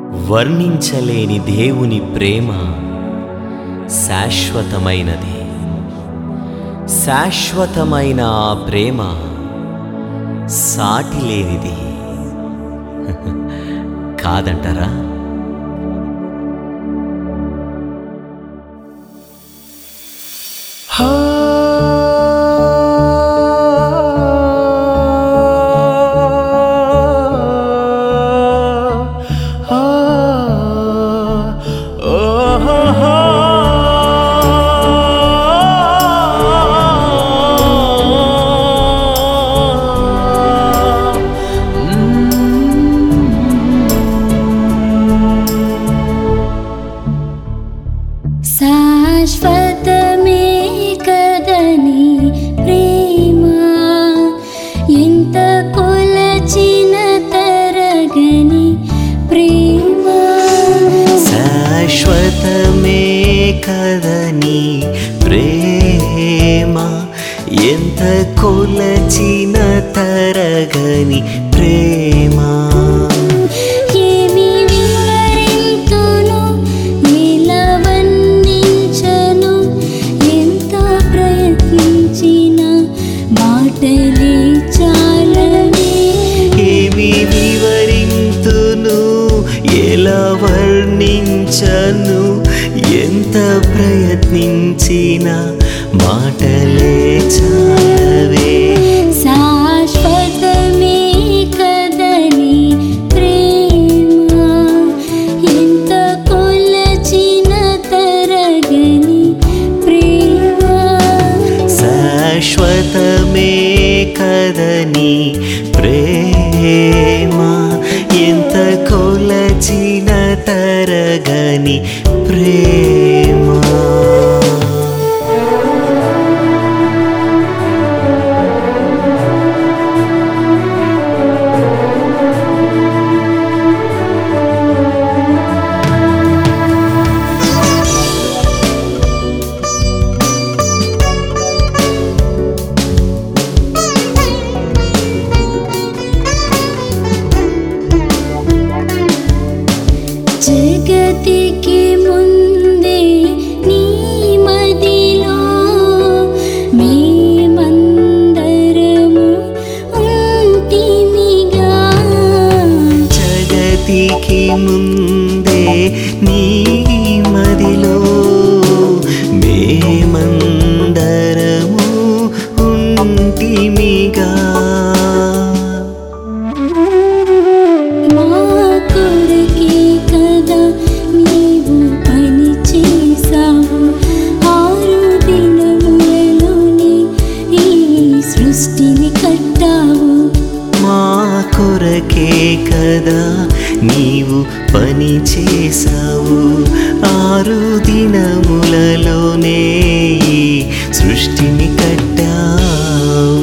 వర్ణించలేని దేవుని ప్రేమ శాశ్వతమైనది శాశ్వతమైన ఆ ప్రేమ సాటి లేనిది కాదంటారా శాశ్వతమే కదని ప్రేమ ఎంత కొలచిన తరగని ప్రేమ శాశ్వతమే కదని ప్రేమ ఎంత కొలచిన తరగని ప్రేమ ఏమి వివరింతును ఎలా వర్ణించను ఎంత ప్రయత్నించిన మాటలే చాలనే ఏమి వివరింతును ఎలా వర్ణించను ఎంత ప్రయత్నించిన మాటలే చాలవే శాశ్వతమే కదని ప్రేమ ఎంత కొలచిన తరగని ప్రేమ శాశ్వతమే కదని ప్రేమ ఎంత కొలచిన తరగని ప్రేమ జగతికి ముందే నీ మదిలో మేమందరము ఉంటిమిగా జగతికి ముందే నీ మదిలో మేమందరము ఉంటిమిగా మా కొరకే కదా నీవు పని చేసావు ఆరు దినములలోనే ఈ సృష్టిని కట్టావు మా కొరకే కదా నీవు పని చేసావు ఆరు దినములలోనే ఈ సృష్టిని కట్టావు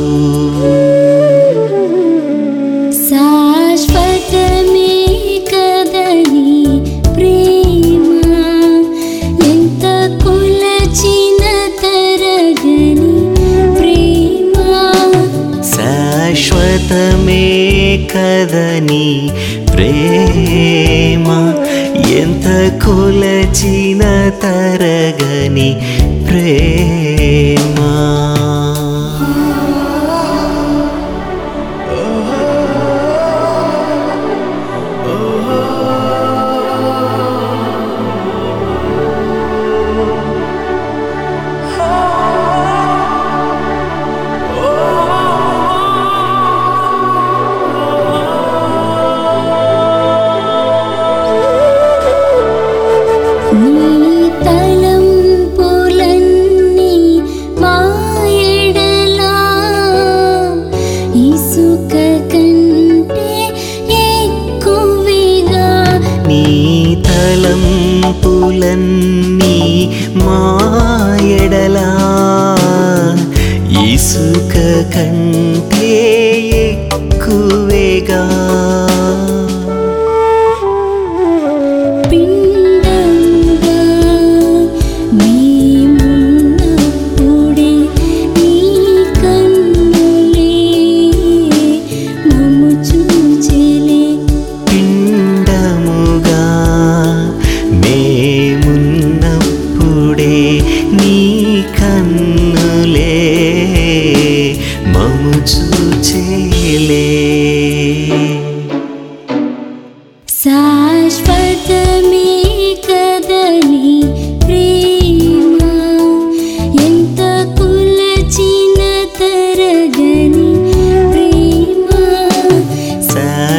శాశ్వతమే కదని ప్రేమ ఎంత కొలచిన తరగని ప్రేమ శాశ్వతమే కదని ప్రేమ ఎంత కొలచిన తరగని ప్రేమ నీ తలంపులన్నీ మా ఎడలా ఇసుక కంటే ఎక్కువగా నీ తలంపులన్నీ మా ఎడలా ఇసుక కంటే ఎక్కువేగా పిండంగా మేమున్నప్పుడే నీ కన్నులే మమ్ము చూచెలే పిండముగా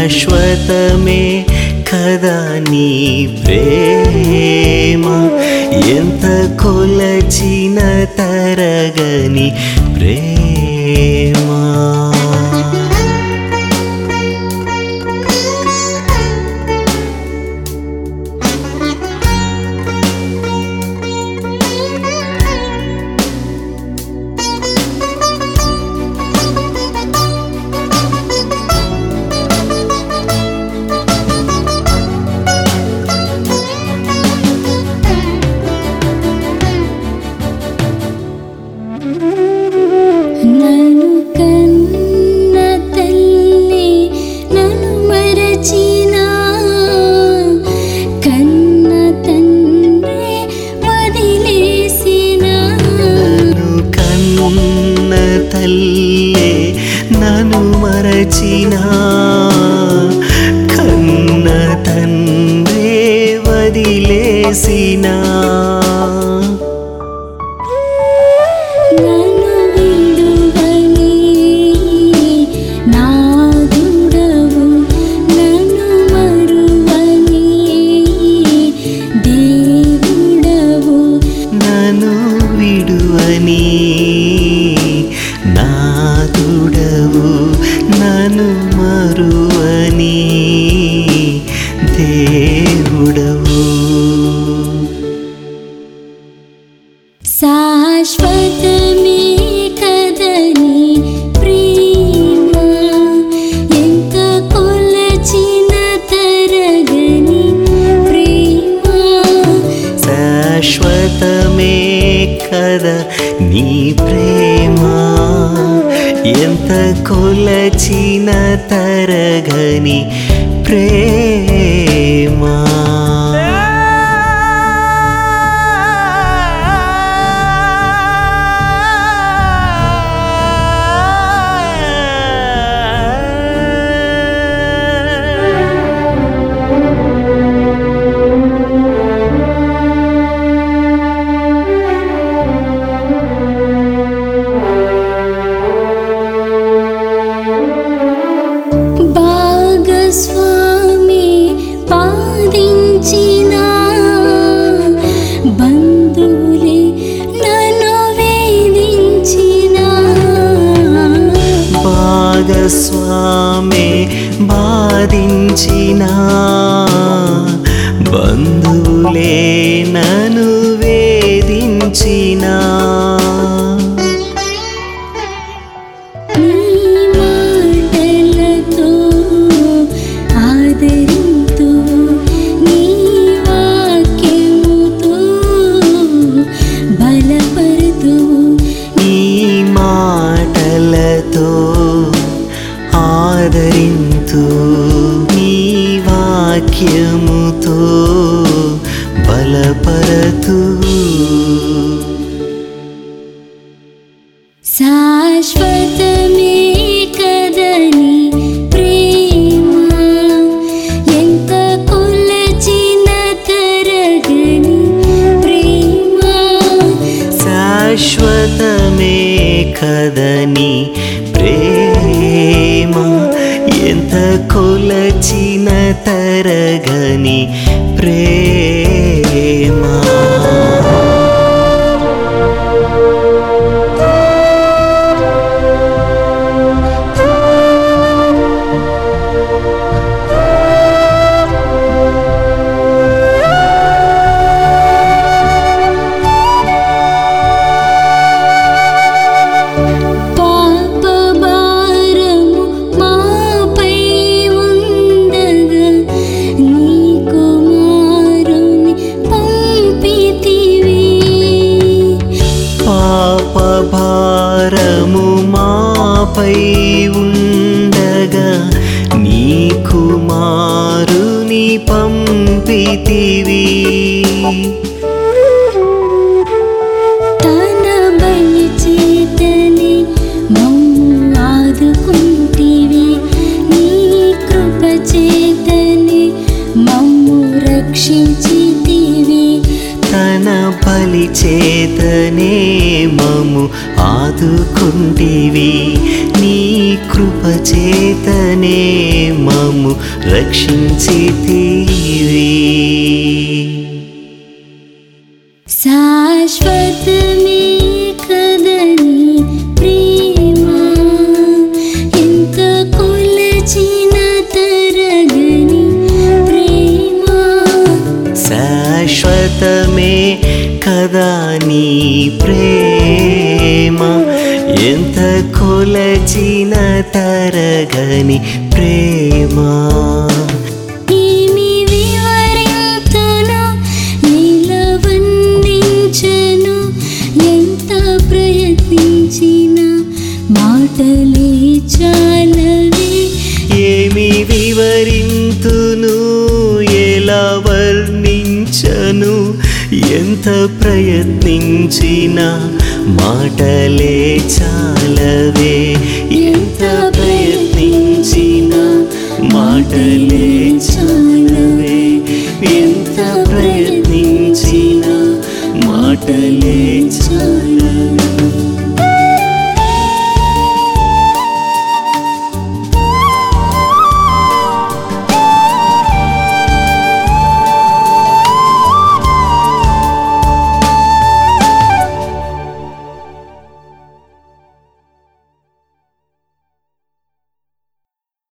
శాశ్వతమే కదా నీ ప్రేమ ఎంత కొలచిన తరగని ప్రేమ నన్ను కన్న తల్లి నన్ను మరచిన కన్న తండ్రి వదిలేసిన నన్ను కన్న తల్లే నన్ను మరచిన కన్న తండ్రే వదిలేసిన నన్ను విడువని నాదుడవు నన్ను మరువని దేవుడవు నన్ను విడువని నాదుడవు నన్ను మరువని దేవుడవు శాశ్వతమే కదని ప్రేమ ఎంత కొలచిన తరగని ప్రేమ శాశ్వతమే కదా నీ ప్రేమ ఎంత కొలచిన తరగని ప్రేమ భాగస్వామి పాదించిన బంధువులే నన్ను వేధించిన భాగస్వామే బాధించిన బంధువులే నన్ను వేధించిన నీ మాటలతో ఆదరింతు నీ వాక్యముతో బలపరుతూ ఈ మాటలతో ఆదరింతు నీ వాక్యముతో బలపరతు శాశ్వతమే కదని ప్రేమ ఎంత కొలచిన తరగని ప్రేమ శాశ్వతమే కదని ప్రేమ ఎంత కొలచిన తరగని ప్రేమ పాప భారము మాపై ఉండగా నీ కుమారుని పంపితివి పాప భారము మాపై ఉండగా నీ కుమారుని పంపితివి తన బలి చేతని మమ్ము ఆదుకుంటివి నీ కృప చేతని మమ్ము రక్షించితివి తన బలి చేతనే మము ఆదుకుంటివి నీ కృపచేతనే మము రక్షించితివి శాశ్వతమే కదని ప్రేమ ఎంత కొలచిన తరగని ప్రేమ శాశ్వతమే కదా నీ ప్రేమ ఎంత కొలచిన తరగని ప్రేమ ఏమి వివరింతును నిలవన్నించను ఎంత ప్రయత్నించిన మాటలే చాలవే ఏమి వివరింతును ఎలా వర్ణించను ఎంత ప్రయత్నించిన మాటలే చాలవే ఎంత ప్రయత్నించిన మాటలే చాలవే ఎంత ప్రయత్నించిన మాటలే